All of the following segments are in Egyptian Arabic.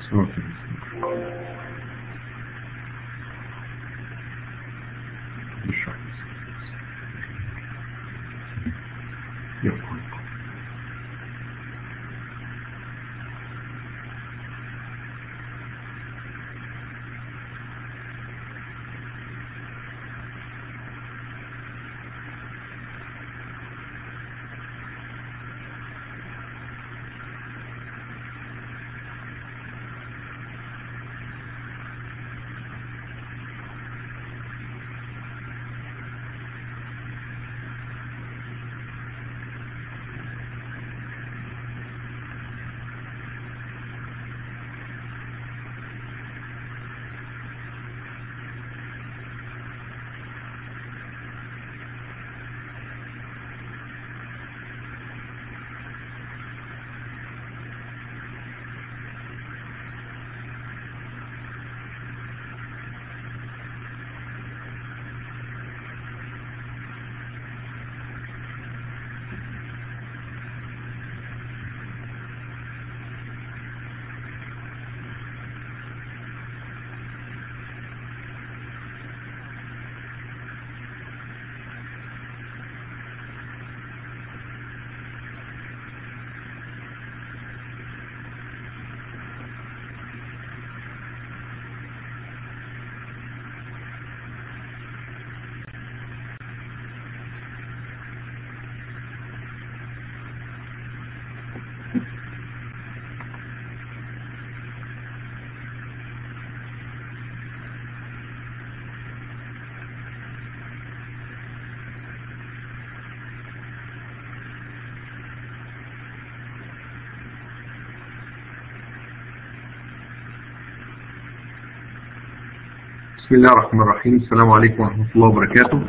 بسم الله الرحمن الرحيم السلام عليكم ورحمة الله وبركاته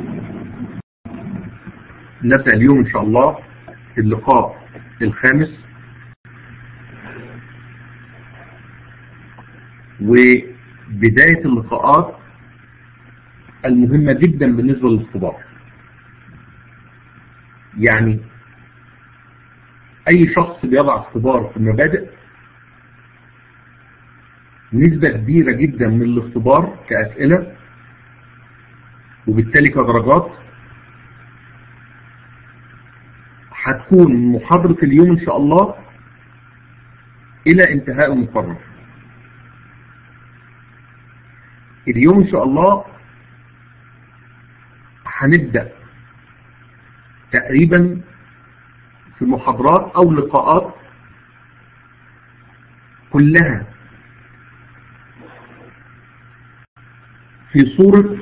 نبدأ اليوم إن شاء الله اللقاء الخامس وبداية اللقاءات المهمة جدا بالنسبة للاختبار يعني أي شخص بيضع اختبار في المبادئ نسبة كبيرة جدا من الاختبار كأسئلة وبالتالي كدرجات هتكون محاضرة اليوم إن شاء الله إلى انتهاء المقرر اليوم إن شاء الله هنبدأ تقريبا في محاضرات أو لقاءات كلها في صورة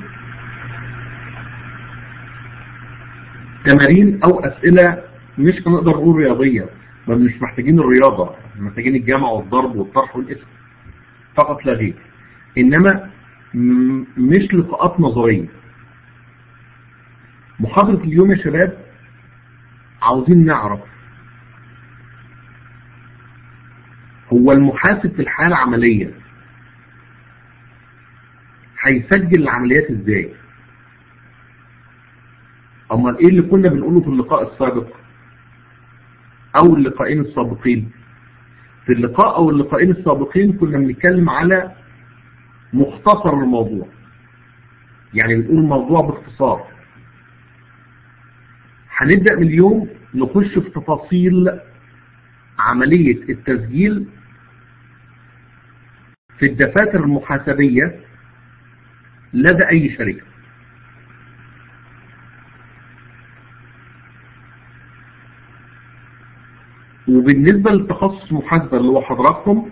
تمارين او اسئلة مش هنقدر نقول رياضية ما مش محتاجين الرياضة محتاجين الجمع والضرب والطرح والاسم فقط لا غير انما مش لقاءات نظرية محاضرة اليوم يا شباب عاوزين نعرف هو المحاسب في الحالة العملية هيسجل العمليات ازاي امال ايه اللي كنا بنقوله في اللقاء السابق او اللقاءين السابقين في اللقاء او اللقاءين السابقين كنا بنتكلم على مختصر الموضوع يعني بنقول الموضوع باختصار هنبدأ من اليوم نخش في تفاصيل عملية التسجيل في الدفاتر المحاسبية لدى أي شركة وبالنسبة للتخصص محاسبة اللي هو حضراتكم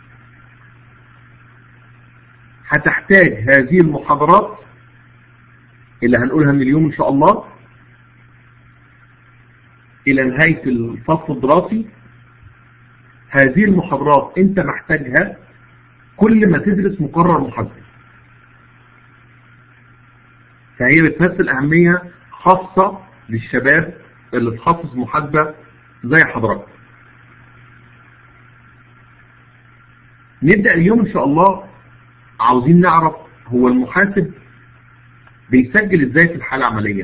هتحتاج هذه المحاضرات اللي هنقولها من اليوم إن شاء الله إلى نهاية الفصل الدراسي هذه المحاضرات أنت محتاجها كل ما تدرس مقرر محاسبة فهي بتمثل أهمية خاصة للشباب اللي تخصص محاسبة زي حضرتك نبدأ اليوم إن شاء الله عاوزين نعرف هو المحاسب بيسجل إزاي في الحالة العملية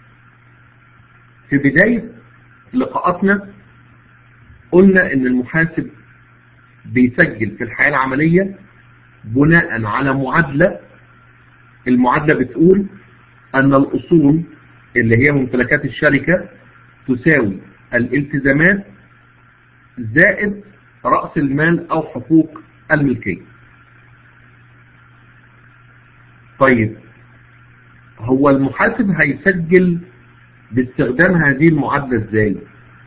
في بداية لقاءاتنا قلنا إن المحاسب بيسجل في الحياة العملية بناء على معادلة المعادلة بتقول أن الأصول اللي هي ممتلكات الشركة تساوي الالتزامات زائد رأس المال أو حقوق الملكية طيب هو المحاسب هيسجل باستخدام هذه المعادلة ازاي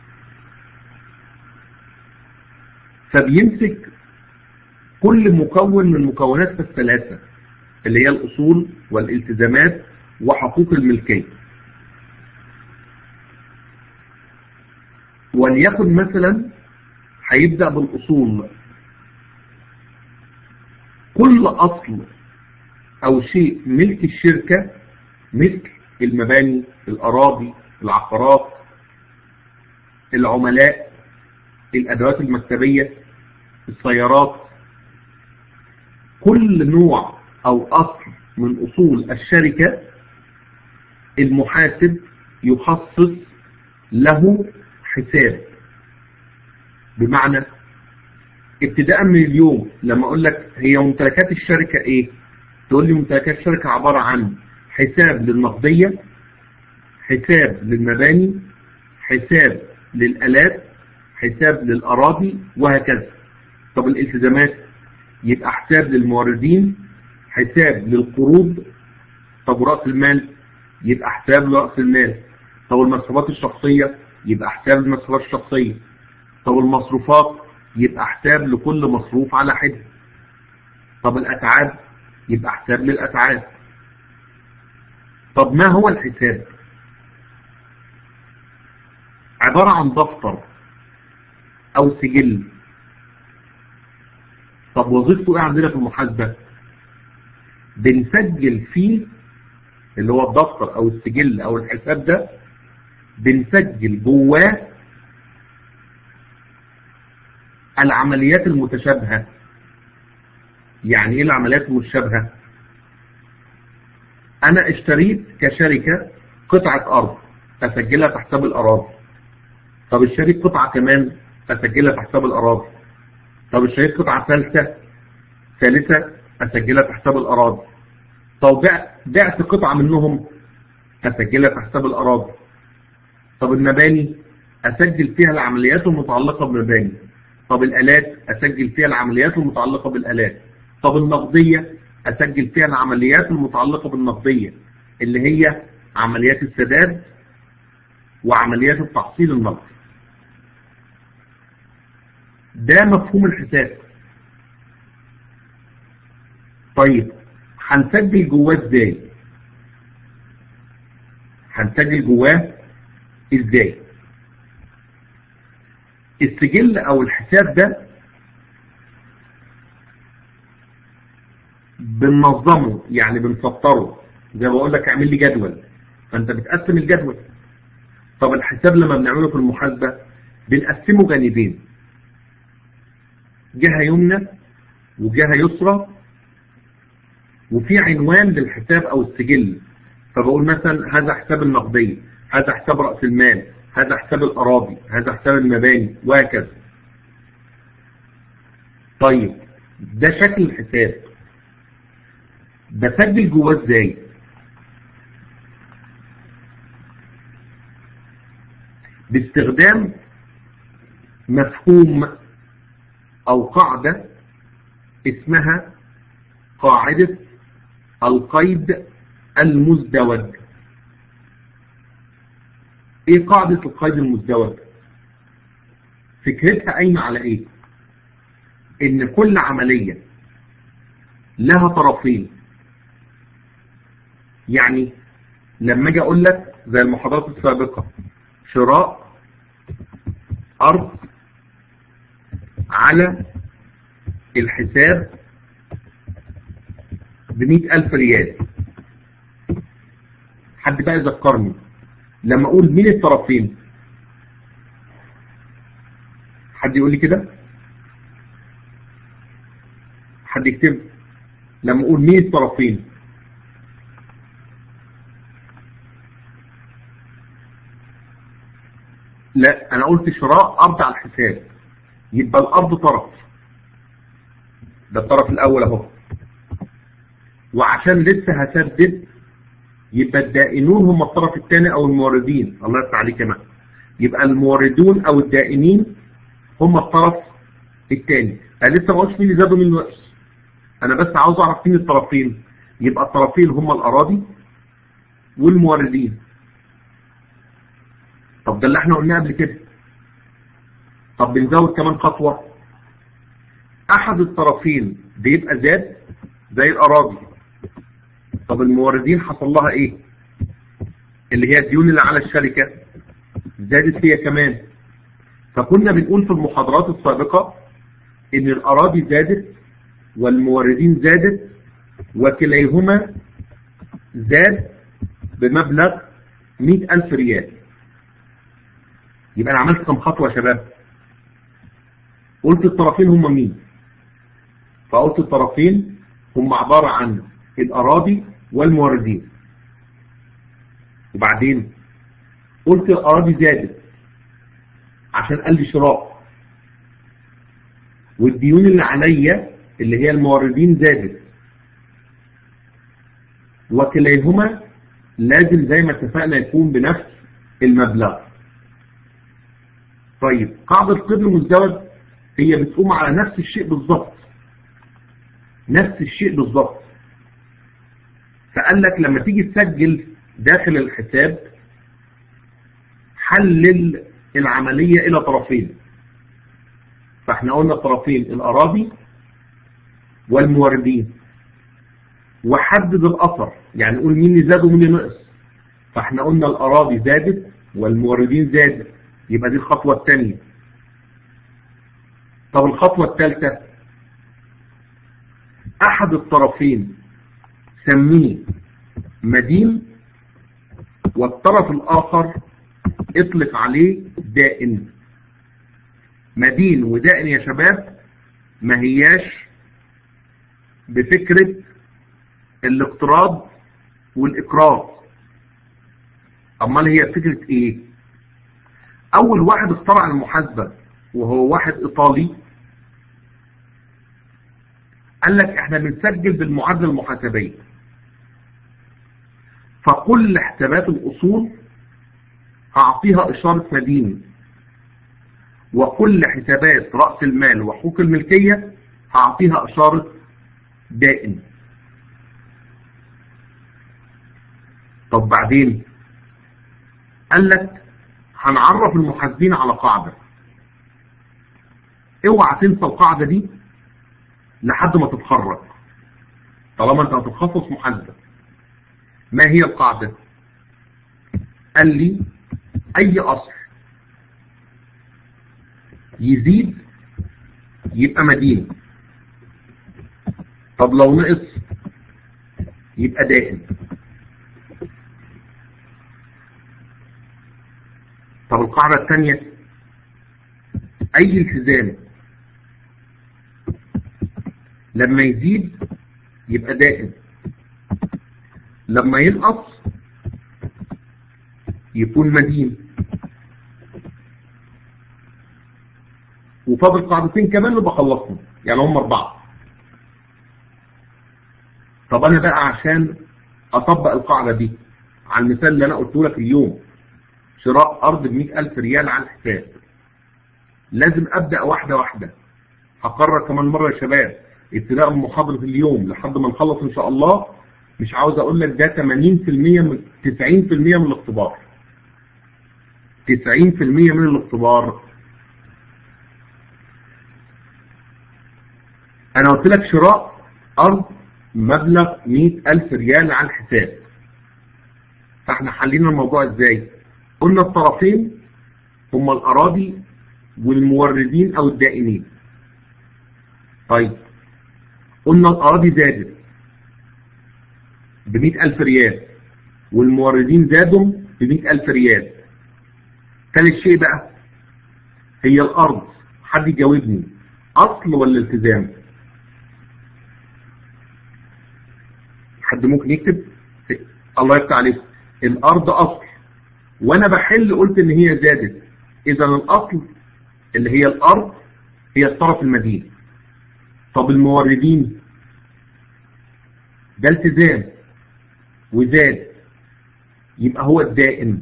فبيمسك كل مكون من مكونات الثلاثة اللي هي الأصول والالتزامات وحقوق الملكية وليكن مثلا هيبدأ بالأصول كل أصل أو شيء ملك الشركة مثل المباني الأراضي العقارات العملاء الأدوات المكتبية السيارات كل نوع أو أصل من أصول الشركة المحاسب يخصص له حساب بمعنى ابتداء من اليوم لما اقول لك هي ممتلكات الشركة ايه تقول لي ممتلكات الشركة عبارة عن حساب للنقدية حساب للمباني حساب للآلات حساب للأراضي وهكذا طب الالتزامات يبقى حساب للموردين حساب للقروض طب رأس المال يبقى حساب لرأس المال طب المصروفات الشخصية يبقى حساب للمصروفات الشخصية طب المصروفات يبقى حساب لكل مصروف على حدة طب الأتعاب يبقى حساب للأتعاب طب ما هو الحساب عبارة عن دفتر أو سجل طب وظيفته ايه عندنا في المحاسبة بنسجل فيه اللي هو الدفتر او السجل او الحساب ده بنسجل جواه العمليات المتشابهة يعني ايه العمليات المتشابهة انا اشتريت كشركة قطعة ارض اسجلها في حساب الاراضي طب اشتريت قطعة كمان اسجلها في حساب الاراضي طب اشتريت قطعة ثالثة ثالثة اسجلها في حساب الاراضي طب بعت قطعة منهم اسجلها في حساب الاراضي طب المباني اسجل فيها العمليات المتعلقة بالمباني طب الالات اسجل فيها العمليات المتعلقة بالالات طب النقدية اسجل فيها العمليات المتعلقة بالنقدية اللي هي عمليات السداد وعمليات التحصيل النقدي ده مفهوم الحساب طيب هنسجل جواه ازاي هنسجل جواه ازاي السجل او الحساب ده بننظمه يعني بنسطره زي ما بقول لك اعمل لي جدول فانت بتقسم الجدول طب الحساب لما بنعمله في المحاسبة بنقسمه جانبين جهة يمنى وجهة يسرى وفي عنوان للحساب او السجل فبقول مثلا هذا حساب النقدية هذا حساب رأس المال هذا حساب الأراضي هذا حساب المباني وهكذا طيب ده شكل الحساب بسجل جواه ازاي باستخدام مفهوم او قاعدة اسمها قاعدة القيد المزدوج ايه قاعدة القيد المزدوج فكرتها قايمة على ايه ان كل عملية لها طرفين يعني لما اجي اقول لك زي المحاضرات السابقة شراء ارض على الحساب بمئة الف ريال حد بقى يذكرني لما اقول مين الطرفين حد يقول لي كده حد يكتب لما اقول مين الطرفين لا انا قلت شراء ارض على الحساب يبقى الارض طرف ده الطرف الاول اهو وعشان لسه هسدد يبقى الدائنون هم الطرف الثاني او الموردين الله يفتح عليك كمان يبقى الموردون او الدائنين هم الطرف الثاني انا لسه ما قلتش مين اللي زادوا مين نقص انا بس عاوز اعرف مين الطرفين يبقى الطرفين هم الاراضي والموردين طب ده اللي احنا قلناه قبل كده طب بنزود كمان خطوة احد الطرفين بيبقى زاد زي الاراضي طب الموردين حصل لها ايه اللي هي الديون اللي على الشركة زادت هي كمان فكنا بنقول في المحاضرات السابقة ان الاراضي زادت والموردين زادت وكليهما زاد بمبلغ مئة ألف ريال يبقى أنا عملت كم خطوة يا شباب قلت الطرفين هم مين فقلت الطرفين هم عبارة عن الأراضي والموردين وبعدين قلت الأراضي زادت عشان قال لي شراء والديون اللي عليا اللي هي الموردين زادت وكليهما لازم زي ما اتفقنا يكون بنفس المبلغ طيب قاعدة قدر مزدوج هي بتقوم على نفس الشيء بالظبط نفس الشيء بالظبط فقال لك لما تيجي تسجل داخل الحساب حلل العملية إلى طرفين فاحنا قلنا طرفين الأراضي والموردين وحدد الأثر يعني قول مين اللي زاد ومين اللي نقص فاحنا قلنا الأراضي زادت والموردين زادت يبقى دي الخطوة الثانية طب الخطوة الثالثة أحد الطرفين سميه مدين والطرف الآخر اطلق عليه دائن مدين ودائن يا شباب ما هياش بفكرة الاقتراض والإقراض أمال هي فكرة إيه أول واحد اخترع المحاسبة وهو واحد إيطالي قال لك احنا بنسجل بالمعادلة المحاسبية فكل حسابات الأصول أعطيها إشارة مدين وكل حسابات رأس المال وحقوق الملكية أعطيها إشارة دائم طب بعدين قال لك هنعرف المحاسبين على قاعدة اوعى تنسى القاعدة دي لحد ما تتخرج طالما انت هتتخصص محاسبة ما هي القاعدة قال لي اي اصل يزيد يبقى مدين طب لو نقص يبقى دائم طب القاعدة الثانية اي التزام لما يزيد يبقى دائم لما ينقص يكون مدين وفاضل قاعدتين كمان اللي بخلصهم يعني هم اربعه طب انا بقى عشان اطبق القاعده دي على المثال اللي انا قلته لك اليوم شراء ارض ب ألف ريال على الحساب لازم ابدا واحده واحده هقرر كمان مره يا شباب ابتداء من محاضره اليوم لحد ما نخلص ان شاء الله مش عاوز اقول لك ده 80% من 90% من الاختبار 90% من الاختبار انا قلت لك شراء ارض مبلغ 100000 ريال على الحساب فاحنا حلينا الموضوع ازاي قلنا الطرفين هما الاراضي والموردين او الدائنين طيب قلنا الاراضي زادت ب ألف ريال والموردين زادوا ب ألف ريال ثالث شيء بقى هي الارض حد يجاوبني اصل ولا التزام حد ممكن يكتب الله يفتح عليك الارض اصل وانا بحل قلت ان هي زادت اذا الاصل اللي هي الارض هي الطرف المدين طب الموردين ده التزام وزاد يبقى هو الدائم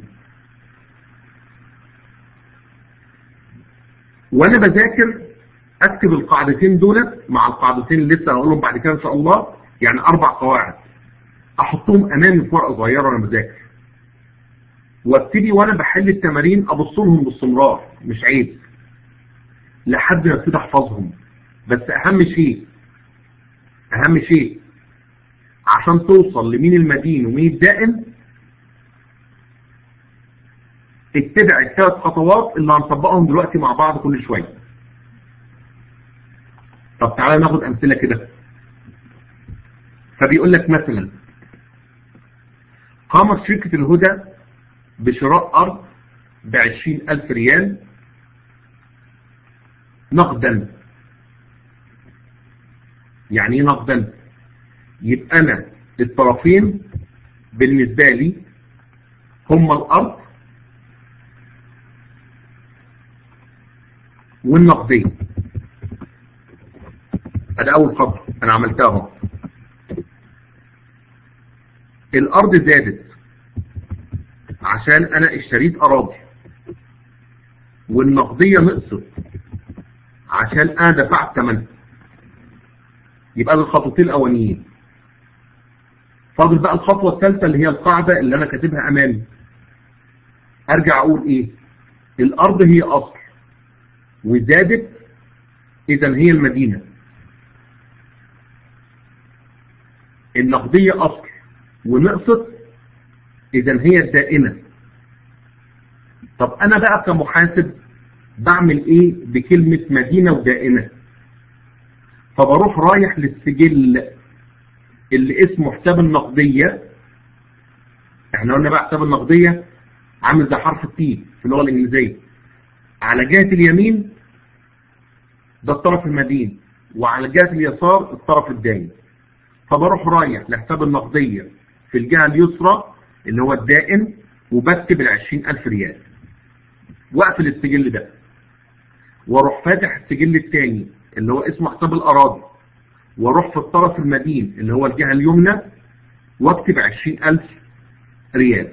وانا بذاكر اكتب القاعدتين دولت مع القاعدتين اللي لسه هقولهم بعد كده ان شاء الله يعني اربع قواعد احطهم امامي في ورقه صغيره وانا بذاكر وابتدي وانا بحل التمارين ابص لهم باستمرار مش عيب لحد ما ابتدي احفظهم بس اهم شيء اهم شيء عشان توصل لمين المدين ومين الدائم اتبع الثلاث خطوات اللي هنطبقهم دلوقتي مع بعض كل شويه طب تعالى ناخد امثله كده فبيقول لك مثلا قامت شركة الهدى بشراء أرض بعشرين ألف ريال نقدا يعني ايه نقدا يبقى أنا الطرفين بالنسبة لي هما الأرض والنقدية هذا أول خطوة أنا عملتها اهو الأرض زادت عشان أنا اشتريت أراضي والنقدية نقصت عشان أنا دفعت ثمنها يبقى ده الخطوتين الأولانيين فاضل بقى الخطوة الثالثة اللي هي القاعدة اللي أنا كاتبها أمامي أرجع أقول إيه الأرض هي أصل وزادت إذا هي المدينة النقدية أصل ونقصت إذا هي الدائمة طب أنا بقى كمحاسب بعمل إيه بكلمة مدينة ودائمة فبروح رايح للسجل اللي اسمه حساب النقدية احنا قلنا بقى حساب النقدية عامل زي حرف التي في اللغة الإنجليزية على جهة اليمين ده الطرف المدين وعلى جهة اليسار الطرف الدائم فبروح رايح لحساب النقدية في الجهة اليسرى اللي هو الدائم وبكتب العشرين ألف ريال واقفل السجل ده واروح فاتح السجل الثاني اللي هو اسمه حساب الأراضي واروح في الطرف المدين اللي هو الجهة اليمنى واكتب عشرين ألف ريال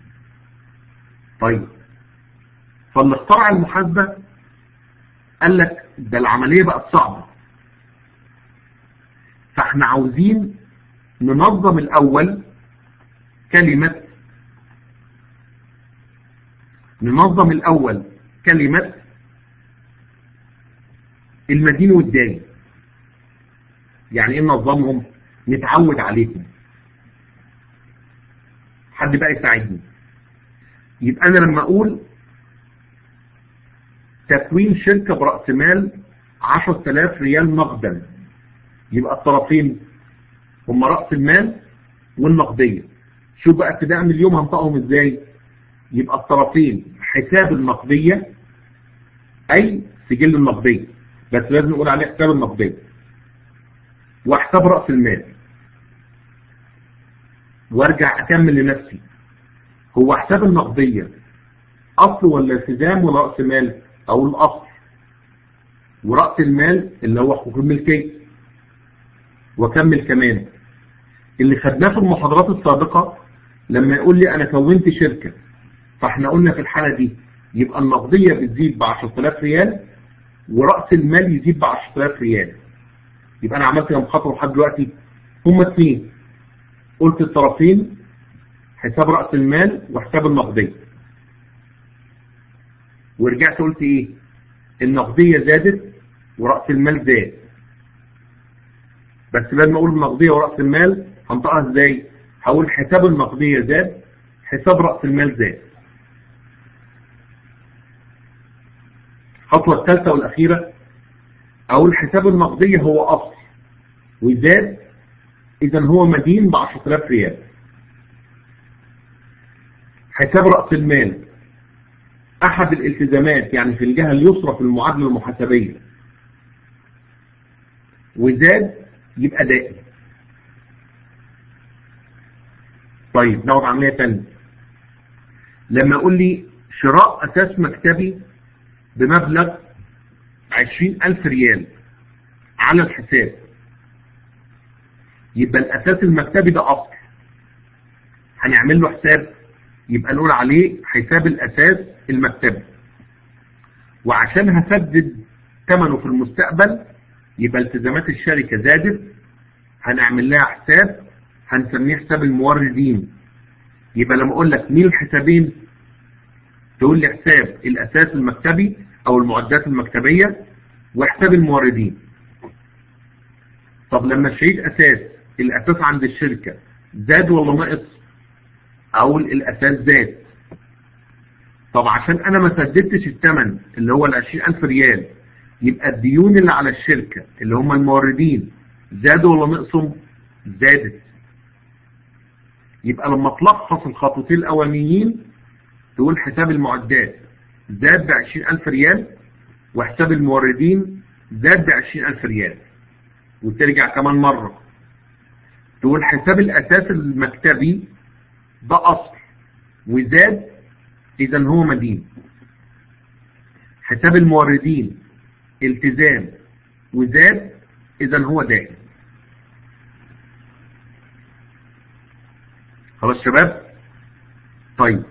طيب فاللي اخترع المحاسبة قال لك ده العملية بقت صعبة فاحنا عاوزين ننظم الأول كلمة ننظم الأول كلمة المدين والداين يعني ايه ننظمهم نتعود عليهم حد بقى يساعدني يبقى انا لما اقول تكوين شركة برأس مال 10000 ريال نقدا يبقى الطرفين هم رأس المال والنقدية شوف بقى ابتداء من اليوم هنطقهم ازاي يبقى الطرفين حساب النقدية اي سجل النقدية بس لازم نقول عليه حساب النقدية وحساب رأس المال وارجع اكمل لنفسي هو حساب النقدية اصل ولا التزام ولا رأس مال او الاصل ورأس المال اللي هو حقوق الملكية واكمل كمان اللي خدناه في المحاضرات السابقة لما يقول لي انا كونت شركة فاحنا قلنا في الحالة دي يبقى النقدية بتزيد ب 10000 ريال ورأس المال يزيد ب 10000 ريال يبقى انا عملت كام خطوة لحد دلوقتي هما اثنين قلت الطرفين حساب رأس المال وحساب النقدية ورجعت قلت ايه النقدية زادت ورأس المال زاد بس لما اقول النقدية ورأس المال هنطقها ازاي هقول حساب النقدية زاد حساب رأس المال زاد الخطوة الثالثة والأخيرة أقول حساب النقدية هو أصل وزاد إذا هو مدين ب 10000 ريال حساب رأس المال أحد الالتزامات يعني في الجهة اليسرى في المعادلة المحاسبية وزاد يبقى دائم طيب نقعد عملية تانية لما أقول لي شراء أساس مكتبي بمبلغ عشرين ألف ريال على الحساب يبقى الأساس المكتبي ده أصل هنعمل له حساب يبقى نقول عليه حساب الأساس المكتبي وعشان هسدد ثمنه في المستقبل يبقى التزامات الشركة زادت هنعمل لها حساب هنسميه حساب الموردين يبقى لما اقول لك مين الحسابين تقول لي حساب الاساس المكتبي او المعدات المكتبية وحساب الموردين طب لما الشريك اساس الاساس عند الشركة زاد ولا نقص اقول الاساس زاد طب عشان انا ما سددتش الثمن اللي هو ال 20000 ريال يبقى الديون اللي على الشركة اللي هم الموردين زادوا ولا نقصوا زادت يبقى لما تلخص الخطوتين الاولانيين تقول حساب المعدات زاد ب 20000 ريال وحساب الموردين زاد ب 20000 ريال وترجع كمان مرة تقول حساب الاساس المكتبي ده اصل وزاد اذا هو مدين حساب الموردين التزام وزاد اذا هو دائم خلاص شباب طيب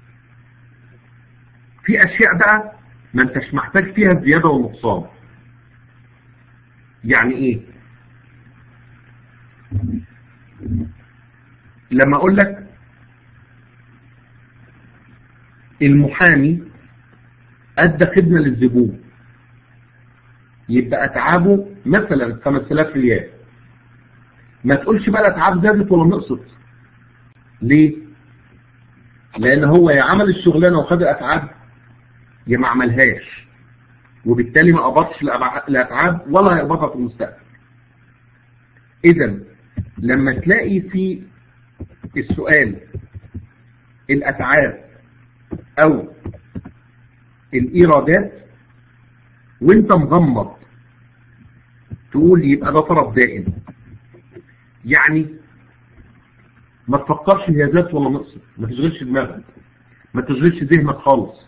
في اشياء بقى ما انتش محتاج فيها زيادة ونقصان يعني ايه لما اقول لك المحامي ادى خدمة للزبون يبقى اتعابه مثلا 5000 ريال ما تقولش بقى الاتعاب زادت ولا نقصت ليه لان هو يا عمل الشغلانه وخد الاتعاب يا ما عملهاش وبالتالي ما قبضش الاتعاب ولا هيقبضها في المستقبل اذا لما تلاقي في السؤال الاتعاب او الايرادات وانت مغمض تقول يبقى ده طرف دائم يعني ما تفكرش هي ذات ولا نقصت ما تشغلش دماغك ما تشغلش ذهنك خالص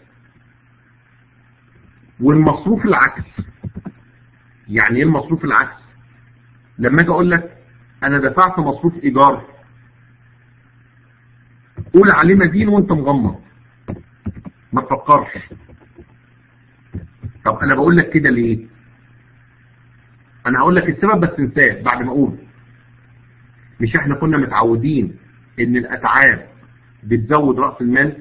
والمصروف العكس يعني ايه المصروف العكس لما اجي اقول لك انا دفعت مصروف ايجار قول عليه مدين وانت مغمض ما تفكرش طب انا بقول لك كده ليه انا هقول لك السبب بس انساه بعد ما اقول مش احنا كنا متعودين ان الاتعاب بتزود رأس المال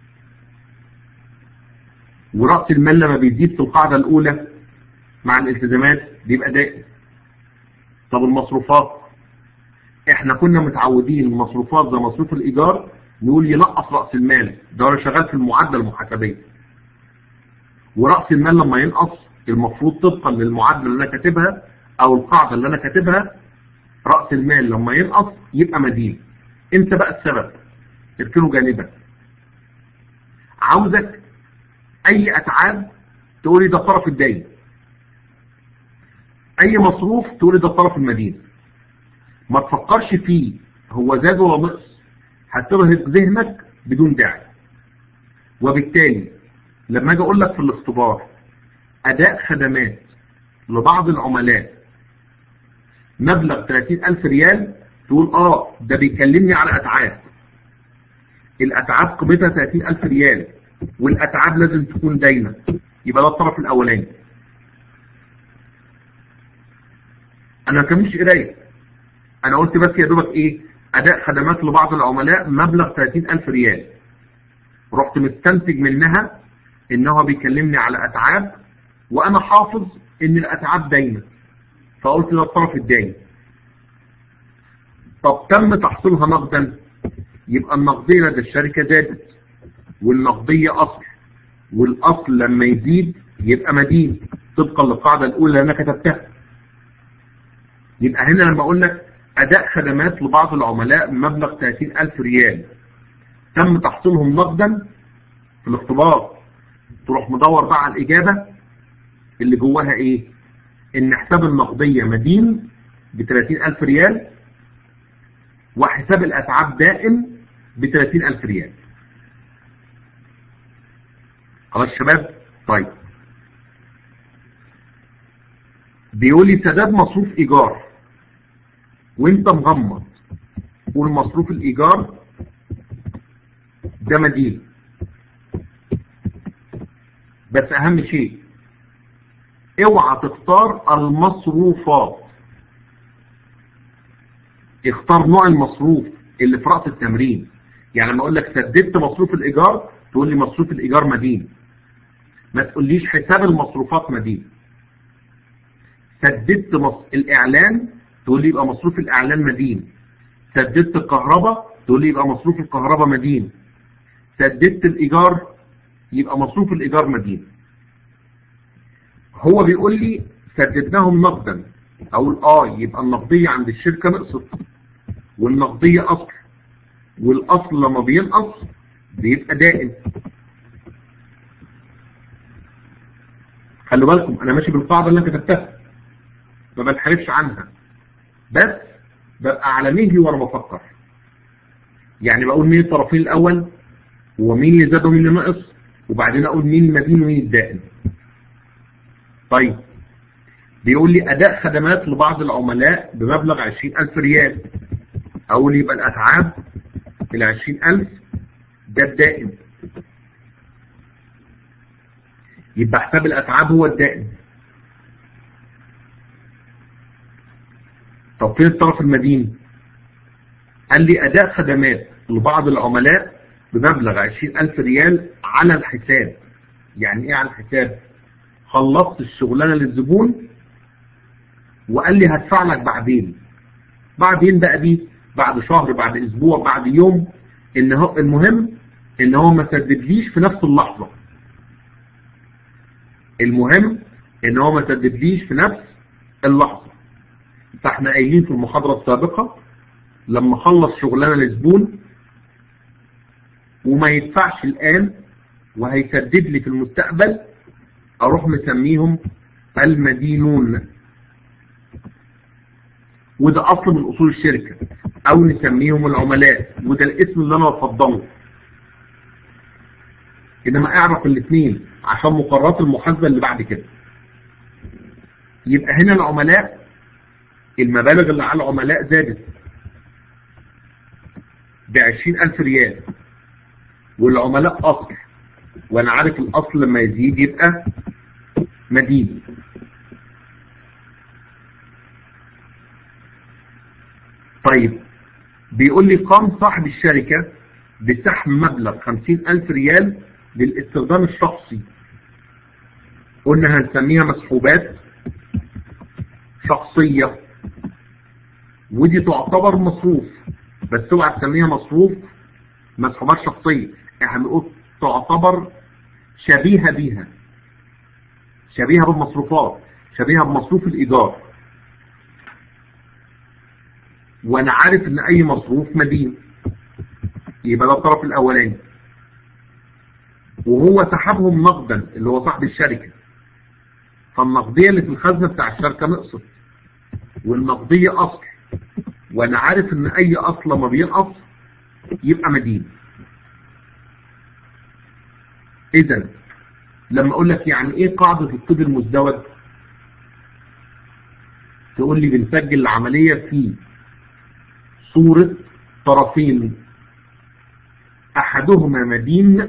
ورأس المال لما بيزيد في القاعدة الاولى مع الالتزامات بيبقى دائم طب المصروفات احنا كنا متعودين المصروفات زي مصروف الايجار نقول ينقص رأس المال ده انا شغال في المعادلة المحاسبية ورأس المال لما ينقص المفروض طبقا للمعادلة اللي انا كاتبها او القاعدة اللي انا كاتبها رأس المال لما ينقص يبقى مدين انت بقى السبب اركنه جانبا عاوزك اي اتعاب تقولي ده طرف الدين اي مصروف تقولي ده طرف المدين ما تفكرش فيه هو زاد ولا نقص هترهق ذهنك بدون داعي وبالتالي لما اجي اقول لك في الاختبار اداء خدمات لبعض العملاء مبلغ 30000 ريال تقول اه ده بيكلمني على اتعاب الاتعاب قيمتها 30000 ريال والاتعاب لازم تكون دايمه يبقى ده الطرف الاولاني انا ما كملش قرايه انا قلت بس يا دوبك ايه اداء خدمات لبعض العملاء مبلغ 30000 ريال رحت مستنتج منها ان هو بيكلمني على اتعاب وانا حافظ ان الاتعاب دايمه فقلت ده الطرف الدايم طب تم تحصيلها نقدا يبقى النقدية لدى الشركة زادت والنقدية أصل والأصل لما يزيد يبقى مدين طبقا للقاعدة الأولى اللي أنا كتبتها يبقى هنا لما أقول لك أداء خدمات لبعض العملاء بمبلغ 30000 ريال تم تحصيلهم نقدا في الاختبار تروح مدور بقى على الإجابة اللي جواها إيه؟ إن حساب النقدية مدين ب 30000 ريال وحساب الأتعاب دائم ب 30000 ريال خلاص شباب طيب بيقول لي سداد مصروف ايجار وانت مغمض قول مصروف الايجار ده مدين بس اهم شيء اوعى تختار المصروفات اختار نوع المصروف اللي في رأس التمرين يعني لما اقول لك سددت مصروف الايجار تقول لي مصروف الايجار مدين ما تقوليش حساب المصروفات مدين سددت مص... الاعلان تقول لي يبقى مصروف الاعلان مدين سددت الكهرباء تقول لي يبقى مصروف الكهرباء مدين سددت الايجار يبقى مصروف الايجار مدين هو بيقول لي سددناهم نقدا اقول اه يبقى النقديه عند الشركه نقصت والنقديه اصل والاصل لما بينقص بيبقى دائم خلوا بالكم انا ماشي بالقاعده اللي انا كتبتها ما بنحرفش عنها بس ببقى على مهلي وانا بفكر يعني بقول مين الطرفين الاول ومين اللي زاد ومين اللي نقص وبعدين اقول مين المدين ومين الدائم طيب بيقول لي اداء خدمات لبعض العملاء بمبلغ 20000 ريال اقول يبقى الاتعاب ال 20000 ده الدائم يبقى حساب الاتعاب هو الدائم طب فين الطرف المدين قال لي اداء خدمات لبعض العملاء بمبلغ 20000 ريال على الحساب يعني ايه على الحساب خلصت الشغلانه للزبون وقال لي هدفع لك بعدين بعدين بقى دي بعد شهر بعد اسبوع بعد يوم ان هو المهم ان هو ما سددليش في نفس اللحظه المهم ان هو ما سددليش في نفس اللحظه فاحنا قايلين في المحاضره السابقه لما خلص شغلانه لزبون وما يدفعش الان وهيسدد لي في المستقبل اروح مسميهم المدينون وده اصل من اصول الشركة او نسميهم العملاء وده الاسم اللي انا بفضله انما اعرف الاثنين عشان مقررات المحاسبة اللي بعد كده يبقى هنا العملاء المبالغ اللي على العملاء زادت بعشرين الف ريال والعملاء اصل وانا عارف الاصل لما يزيد يبقى مدين طيب بيقول لي قام صاحب الشركة بسحب مبلغ خمسين ألف ريال للاستخدام الشخصي قلنا هنسميها مسحوبات شخصية ودي تعتبر مصروف بس اوعى تسميها مصروف مسحوبات شخصية احنا بنقول تعتبر شبيهة بيها شبيهة بالمصروفات شبيهة بمصروف الإيجار وانا عارف ان اي مصروف مدين يبقى ده الطرف الاولاني وهو سحبهم نقدا اللي هو صاحب الشركة فالنقدية اللي في الخزنة بتاع الشركة نقصت والنقدية اصل وانا عارف ان اي اصل ما بينقص يبقى مدين اذا لما اقول لك يعني ايه قاعدة الطب المزدوج تقول لي بنسجل العملية في صورة طرفين احدهما مدين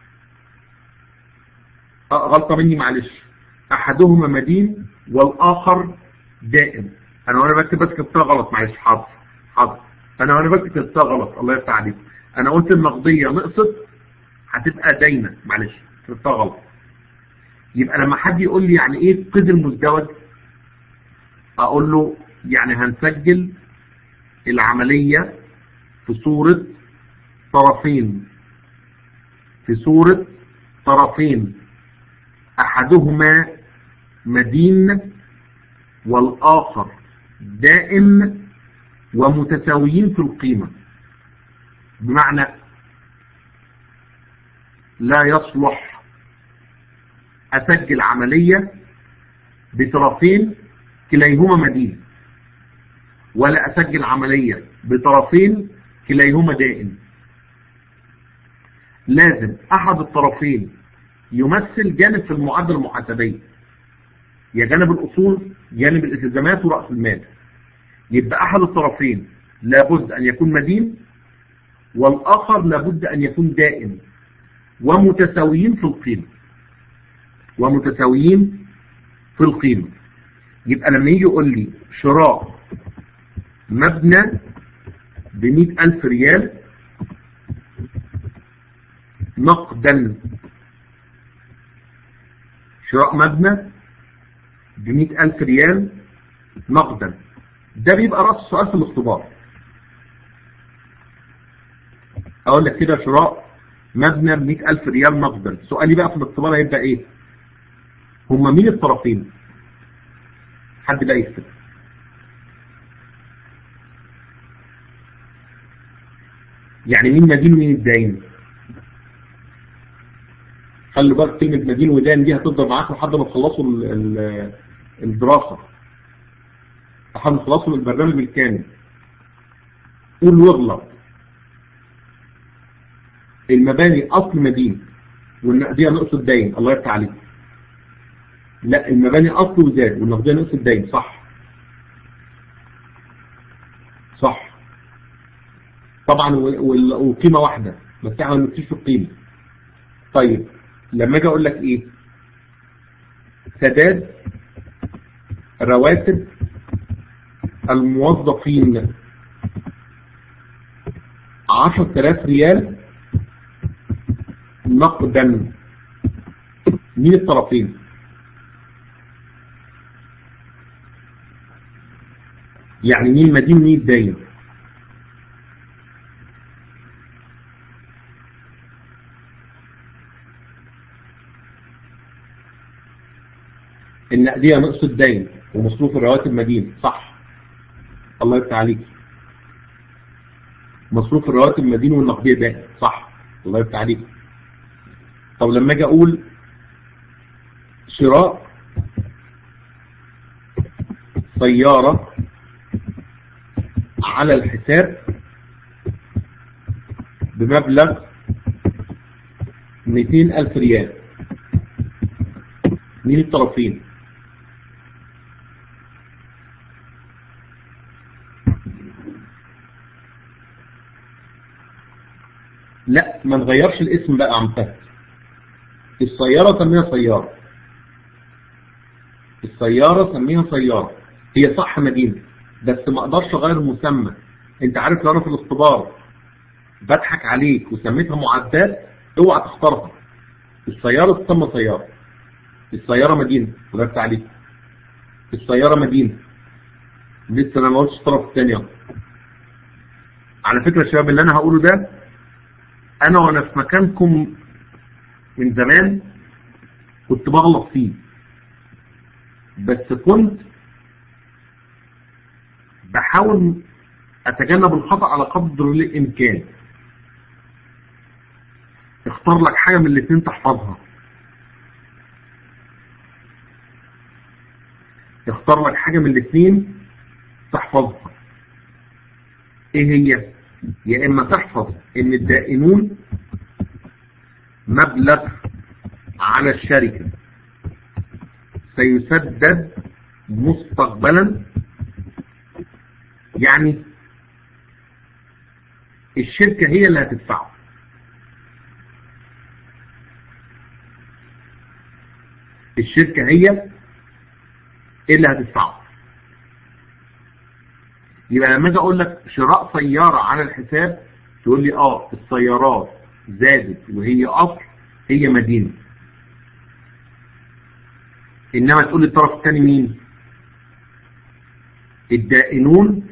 آه غلطة مني معلش احدهما مدين والاخر دائم انا وانا بكتب بس كتبتها غلط معلش حاضر حاضر انا وانا بكتب كتبتها غلط الله يفتح عليك انا قلت النقدية نقصت هتبقى داينة معلش كتبتها غلط يبقى لما حد يقول لي يعني ايه قيد المزدوج اقول له يعني هنسجل العملية في صورة طرفين في صورة طرفين احدهما مدين والاخر دائم ومتساويين في القيمة بمعنى لا يصلح اسجل عملية بطرفين كليهما مدين ولا اسجل عملية بطرفين كليهما دائم لازم احد الطرفين يمثل جانب في المعادلة المحاسبية يا جانب الأصول جانب الالتزامات ورأس المال يبقى أحد الطرفين لابد أن يكون مدين والآخر لابد أن يكون دائم ومتساويين في القيمة ومتساويين في القيمة يبقى لما يجي يقول لي شراء مبنى بمئة ألف ريال نقدا شراء مبنى بمئة ألف ريال نقدا ده بيبقى رأس السؤال في الاختبار أقول لك كده شراء مبنى بمئة ألف ريال نقدا سؤالي بقى في الاختبار هيبقى إيه هما مين الطرفين حد بقى يكتب يعني مين مدين ومين الداين خلوا بالك كلمة مدين ودان دي هتفضل معاك لحد ما تخلصوا ال- ال- الدراسة لحد ما تخلصوا البرنامج بالكامل قول واغلط المباني أصل مدين والنقدية نقص الدين الله يفتح عليك لا المباني أصل وزاد والنقدية نقص الدين صح صح طبعا و- وال- وقيمة واحدة بس احنا بنكتشف القيمة طيب لما اجي اقول لك ايه سداد رواتب الموظفين 10000 ريال نقدا مين الطرفين يعني مين مدين مين داين النقدية نقص الدين ومصروف الرواتب مدين صح الله يفتح عليك مصروف الرواتب مدين والنقدية دين صح الله يفتح عليك طب لما اجي اقول شراء سيارة على الحساب بمبلغ 200 ألف ريال مين الطرفين لا ما نغيرش الاسم بقى عم فهد السيارة سميها سيارة السيارة سميها سيارة هي صح مدينة بس ما اقدرش اغير المسمى انت عارف لو انا في الاختبار بضحك عليك وسميتها معدات اوعى تختارها السيارة تسمى سيارة السيارة مدينة غيرت عليك السيارة مدينة لسه انا ما قلتش الطرف الثاني اهو. على فكرة يا شباب اللي انا هقوله ده انا وانا في مكانكم من زمان كنت بغلط فيه بس كنت بحاول اتجنب الخطأ على قدر الامكان اختار لك حاجة من الاثنين تحفظها اختار لك حاجة من الاثنين تحفظها ايه هي يا اما تحفظ ان الدائنون مبلغ على الشركة سيسدد مستقبلا يعني الشركة هي اللي هتدفعه الشركة هي اللي هتدفعه يبقى لما اجي اقول لك شراء سيارة على الحساب تقول لي اه السيارات زادت وهي اصل هي مدينة انما تقول لي الطرف الثاني مين الدائنون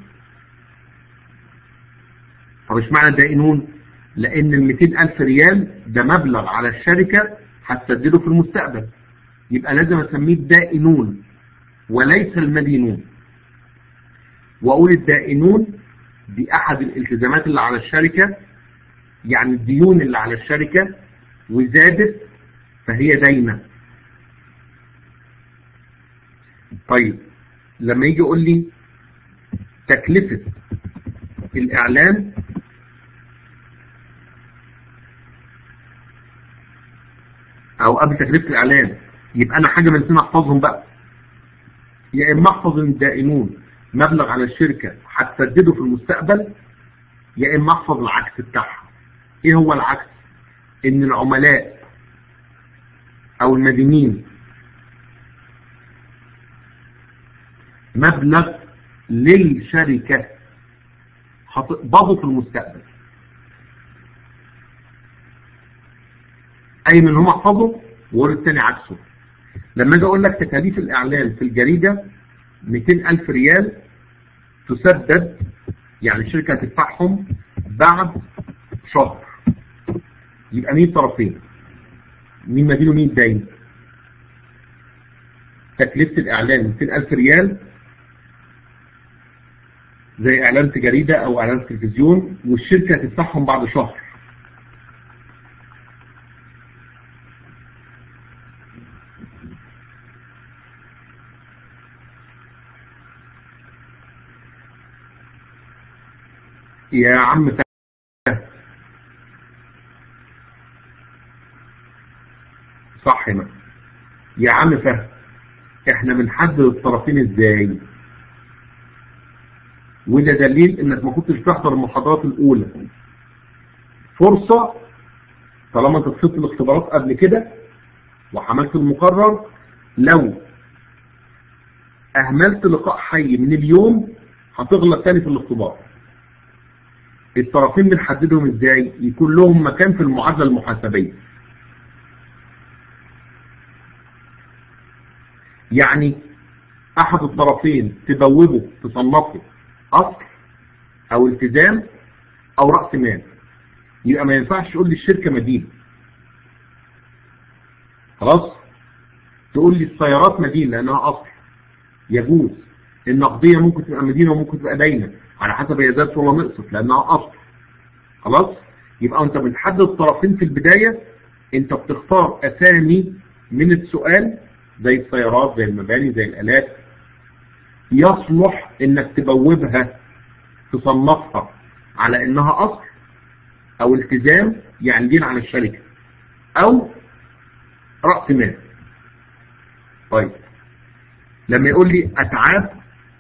طب ايش معنى الدائنون لان ال 200 الف ريال ده مبلغ على الشركة هتسدده في المستقبل يبقى لازم اسميه الدائنون وليس المدينون واقول الدائنون دي احد الالتزامات اللي على الشركة يعني الديون اللي على الشركة وزادت فهي داينة طيب لما يجي يقول لي تكلفة الإعلان أو قبل تكلفة الإعلان يبقى أنا حاجة من الاثنين أحفظهم بقى يا اما احفظ ان الدائنون مبلغ على الشركة هتسدده في المستقبل يا اما احفظ العكس بتاعها ايه هو العكس ان العملاء او المدينين مبلغ للشركة هتقبضه في المستقبل اي من هم احفظه وورد الثاني عكسه لما اجي اقول لك تكاليف الاعلان في الجريدة 200 الف ريال تسدد يعني الشركة هتدفعهم بعد شهر يبقى مين طرفين مين مدين ومين داين تكلفة الاعلان 200 الف ريال زي اعلان في جريدة او اعلان في تلفزيون والشركة هتدفعهم بعد شهر يا عم فهد صح هنا يا عم فهد احنا بنحدد الطرفين ازاي وده دليل انك ما كنتش تحضر المحاضرات الاولى فرصة طالما انت خسرت الاختبارات قبل كده وحملت المقرر لو اهملت لقاء حي من اليوم هتغلط تاني في الاختبار الطرفين بنحددهم ازاي يكون لهم مكان في المعادلة المحاسبية يعني احد الطرفين تبوبه تصنفه اصل او التزام او رأس مال يبقى ما ينفعش تقول لي الشركة مدينة خلاص تقول لي السيارات مدينة لانها اصل يجوز النقدية ممكن تبقى مدينة وممكن تبقى داينة على حسب هي زادت ولا نقصت لانها اصل خلاص يبقى انت بتحدد الطرفين في البداية انت بتختار اسامي من السؤال زي السيارات زي المباني زي الالات يصلح انك تبوبها تصنفها على انها اصل او التزام يعني دين عن الشركة او رأس مال طيب لما يقول لي اتعاب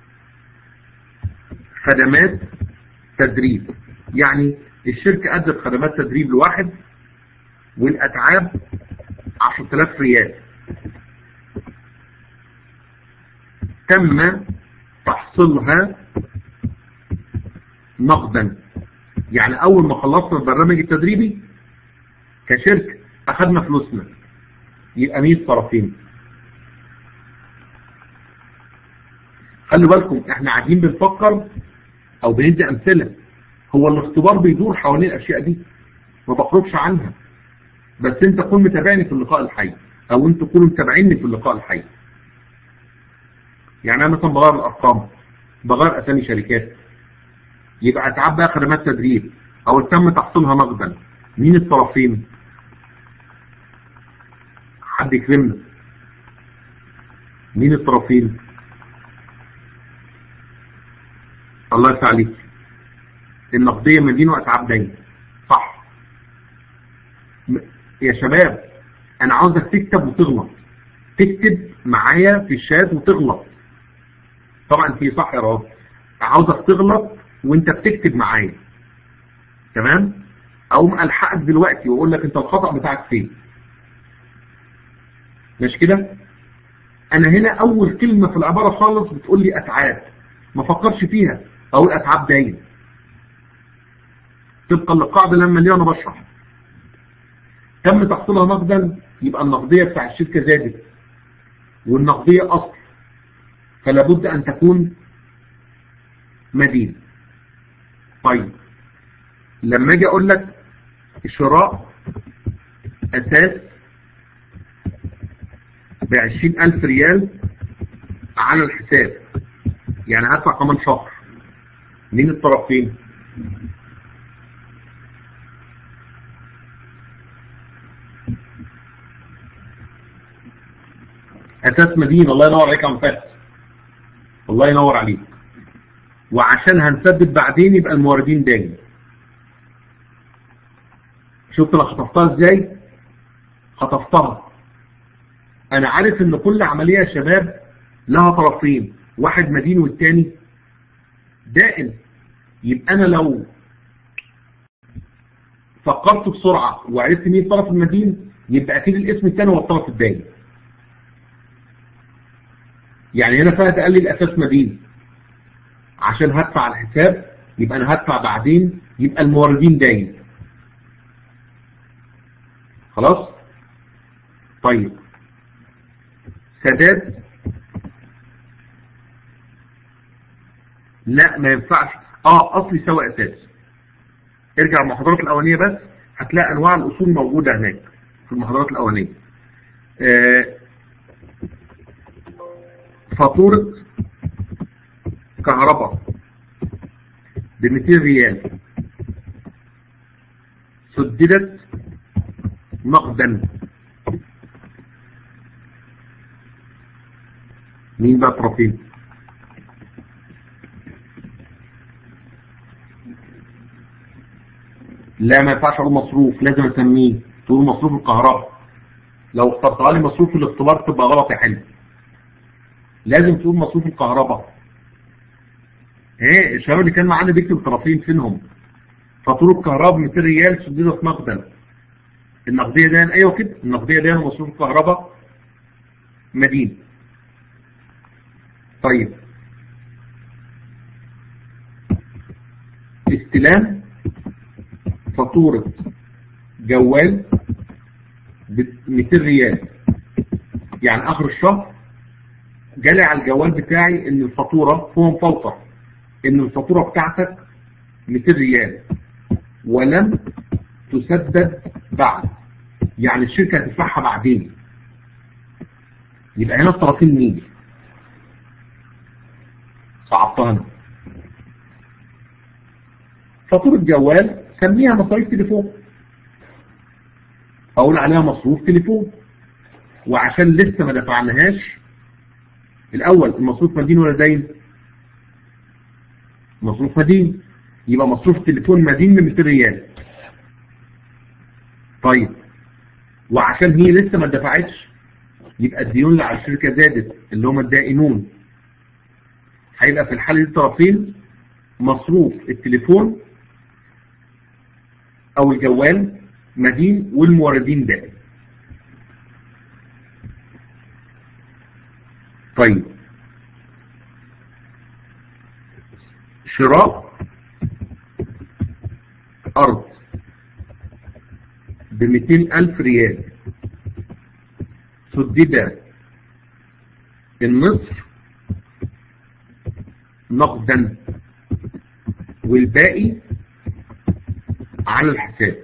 خدمات تدريب يعني الشركة أدت خدمات تدريب لواحد والأتعاب 10000 ريال تم تحصيلها نقدا يعني أول ما خلصنا البرنامج التدريبي كشركة أخذنا فلوسنا يبقى 100 طرفين خلوا بالكم احنا قاعدين بنفكر او بندي امثله هو الاختبار بيدور حوالين الاشياء دي ما بخرجش عنها بس انت تكون متابعني في اللقاء الحي او انتوا تكونوا متابعيني في اللقاء الحي يعني انا مثلا بغير الارقام بغير اسامي شركات يبقى اتعب بقى خدمات تدريب او تم تحصيلها نقدا مين الطرفين حد يكرمنا مين الطرفين الله يفتح عليك النقدية مدينة وأتعاب دين صح يا شباب أنا عاوزك تكتب وتغلط تكتب معايا في الشات وتغلط طبعا في صح يا راجل عاوزك تغلط وانت بتكتب معايا تمام اقوم الحقك دلوقتي واقول لك انت الخطأ بتاعك فين مش كده انا هنا اول كلمة في العبارة خالص بتقول لي اتعاب ما فكرش فيها اقول اتعاب داين طبقا للقاعدة لما اللي انا بشرح تم تحصيلها نقدا يبقى النقدية بتاع الشركة زادت والنقدية اصل فلا بد ان تكون مدين طيب لما اجي اقول لك الشراء اساس بعشرين الف ريال على الحساب يعني هدفع كمان شهر مين الطرفين اساس مدينة الله ينور عليك يا عم فهد الله ينور عليك وعشان هنسدد بعدين يبقى الموردين داين شفت انا خطفتها ازاي خطفتها انا عارف ان كل عملية يا شباب لها طرفين واحد مدين والتاني دائم يبقى انا لو فكرت بسرعة وعرفت مين الطرف المدين يبقى اكيد الاسم الثاني هو الطرف الدائم يعني هنا فهد قال لي الاساس مدين عشان هدفع الحساب يبقى انا هدفع بعدين يبقى الموردين داين خلاص طيب سداد لا ما ينفعش اه اصلي سوى اساس ارجع المحاضرات الاولانيه بس هتلاقي انواع الاصول موجوده هناك في المحاضرات الاولانيه آه فاتوره كهرباء ب 200 ريال سددت نقدا مين بقى طرفين لا ما ينفعش اقول مصروف لازم اسميه تقول مصروف الكهرباء لو اخترتها لي مصروف الاختبار تبقى غلط يا حلو لازم تقول مصروف الكهرباء ايه الشباب اللي كان معانا بيكتب طرفين فينهم فاتوره الكهرباء 200 ريال سددت نقدا النقديه دي ايوه كده النقديه دي مصروف الكهرباء مدين طيب استلام فاتورة جوال ب 200 ريال يعني اخر الشهر جالي على الجوال بتاعي ان الفاتورة هو مفوتر ان الفاتورة بتاعتك 200 ريال ولم تسدد بعد يعني الشركة هتدفعها بعدين يبقى هنا الطرفين مين صعبتها انا فاتورة جوال سميها مصاريف تليفون اقول عليها مصروف تليفون وعشان لسه ما دفعناهاش الاول المصروف مدين ولا دين مصروف مدين يبقى مصروف التليفون مدين ب 200 ريال طيب وعشان هي لسه ما دفعتش يبقى الديون اللي على الشركه زادت اللي هم الدائنون هيبقى في الحاله دي طرفين مصروف التليفون او الجوال مدين والموردين دائم طيب شراء ارض ب ألف ريال سدد النصف نقدا والباقي على الحساب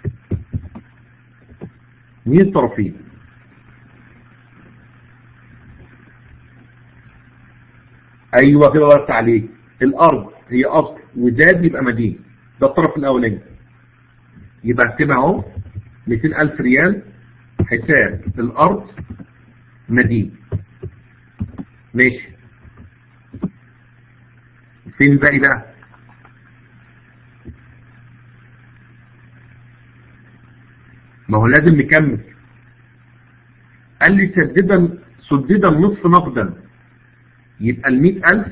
مين الطرفين ايوه كده ضغطت عليه الارض هي اصل وزاد يبقى مدين ده الطرف الاولاني يبقى اكتبها اهو 200000 ريال حساب الارض مدين ماشي فين الباقي بقى ما هو لازم نكمل قال لي سددا سددا النصف نقدا يبقى ال ألف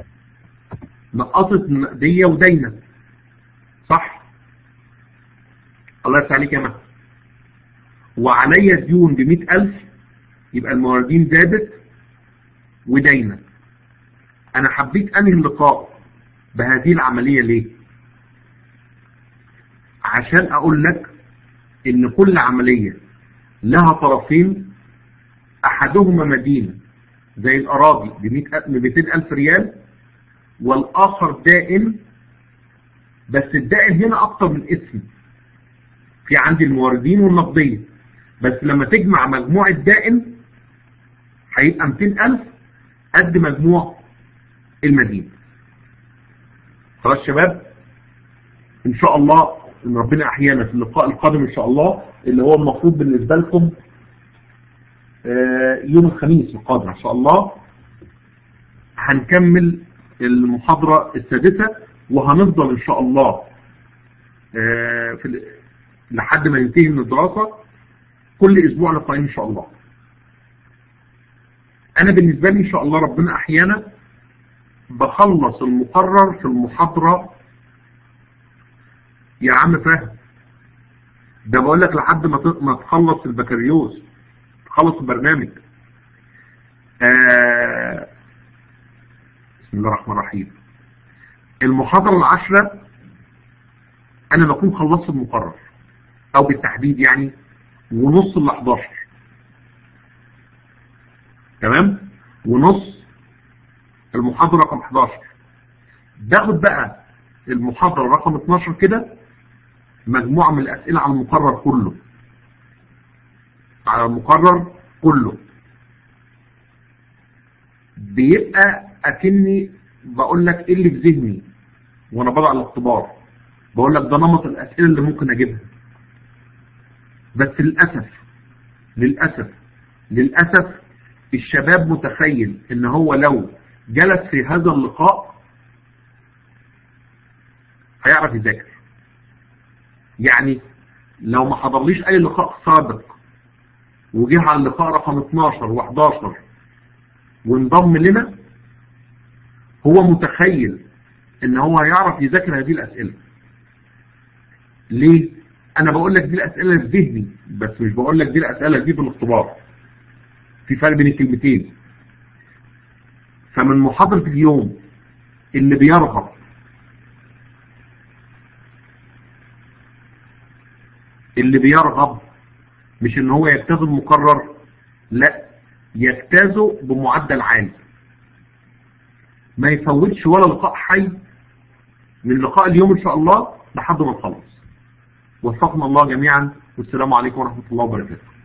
نقصت نقدية ودينة صح الله يفتح عليك يا مهد وعليا ديون ب ألف يبقى الموردين زادت ودينة انا حبيت انهي اللقاء بهذه العملية ليه عشان اقول لك ان كل عملية لها طرفين احدهما مدين زي الاراضي ب 200 الف ريال والاخر دائن بس الدائن هنا اكتر من اسم في عندي الموردين والنقدية بس لما تجمع مجموع الدائن هيبقى 200 الف قد مجموع المدين خلاص شباب ان شاء الله ان ربنا احيانا في اللقاء القادم ان شاء الله اللي هو المفروض بالنسبة لكم يوم الخميس القادم ان شاء الله هنكمل المحاضرة السادسة وهنفضل ان شاء الله في لحد ما ينتهي من الدراسة كل اسبوع لقاءين ان شاء الله انا بالنسبة لي ان شاء الله ربنا احيانا بخلص المقرر في المحاضرة يا عم فاهم ده بقول لك لحد ما ت- ما تخلص البكالوريوس تخلص البرنامج آه بسم الله الرحمن الرحيم المحاضرة العشرة انا بكون خلصت المقرر او بالتحديد يعني ونص ال 11 تمام ونص المحاضرة رقم 11 باخد بقى المحاضرة رقم 12 كده مجموعة من الأسئلة على المقرر كله على المقرر كله بيبقى أكني بقول لك إيه اللي في ذهني وأنا بضع الاختبار بقول لك ده نمط الأسئلة اللي ممكن أجيبها بس للأسف للأسف للأسف الشباب متخيل إن هو لو جلس في هذا اللقاء هيعرف يذاكر يعني لو ما حضرليش اي لقاء سابق وجه على اللقاء رقم 12 و11 وانضم لنا هو متخيل ان هو هيعرف يذاكر هذه الاسئله ليه انا بقول لك دي الاسئله اللي في ذهني بس مش بقول لك دي الاسئله دي في الاختبار في فرق بين الكلمتين فمن محاضره اليوم اللي بيرغب اللي بيرغب مش ان هو يجتاز المقرر لا يجتازه بمعدل عالي ما يفوتش ولا لقاء حي من لقاء اليوم ان شاء الله لحد ما نخلص وفقنا الله جميعا والسلام عليكم ورحمة الله وبركاته